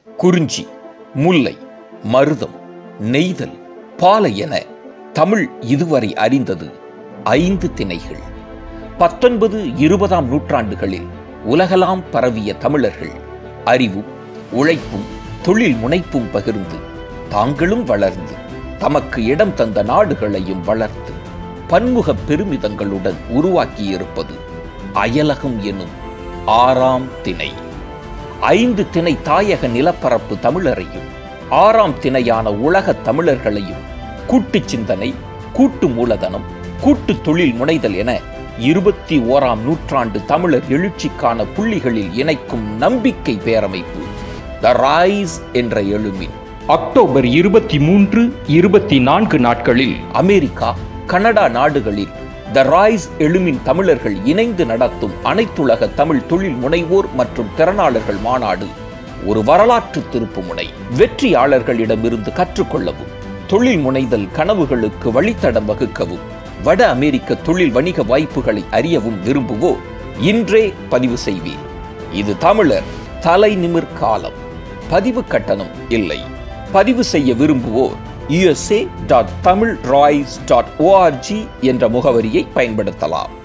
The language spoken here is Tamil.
குறிஞ்சி முல்லை மருதம் நெய்தல் பாலை என தமிழ் இதுவரை அறிந்தது ஐந்து திணைகள் பத்தொன்பது இருபதாம் நூற்றாண்டுகளில் உலகலாம் பரவிய தமிழர்கள் அறிவும் உழைப்பும் தொழில் முனைப்பும் பகிர்ந்து தாங்களும் வளர்ந்து தமக்கு இடம் தந்த நாடுகளையும் வளர்த்து பன்முக பெருமிதங்களுடன் உருவாக்கியிருப்பது அயலகம் எனும் ஆறாம் திணை ஐந்து திணை தாயக நிலப்பரப்பு தமிழரையும் ஆறாம் திணையான உலகத் தமிழர்களையும் கூட்டு சிந்தனை கூட்டு மூலதனம் கூட்டு தொழில் முனைதல் என இருபத்தி ஓராம் நூற்றாண்டு தமிழர் எழுச்சிக்கான புள்ளிகளில் இணைக்கும் நம்பிக்கை பேரமைப்பு த ரைஸ் என்ற எழுமின் அக்டோபர் இருபத்தி மூன்று இருபத்தி நான்கு நாட்களில் அமெரிக்கா கனடா நாடுகளில் த ராய்ஸ் எழுமின் தமிழர்கள் இணைந்து நடத்தும் அனைத்துலக தமிழ் தொழில் முனைவோர் மற்றும் திறனாளர்கள் மாநாடு ஒரு வரலாற்று திருப்புமுனை வெற்றியாளர்களிடமிருந்து கற்றுக்கொள்ளவும் தொழில் முனைதல் கனவுகளுக்கு வழித்தடம் வகுக்கவும் வட அமெரிக்க தொழில் வணிக வாய்ப்புகளை அறியவும் விரும்புவோர் இன்றே பதிவு செய்வீர் இது தமிழர் தலை நிமிர் காலம் பதிவு கட்டணம் இல்லை பதிவு செய்ய விரும்புவோர் USA dot Tamil royce dot ORG என்ற முகவரியை பயன்படுத்தலாம்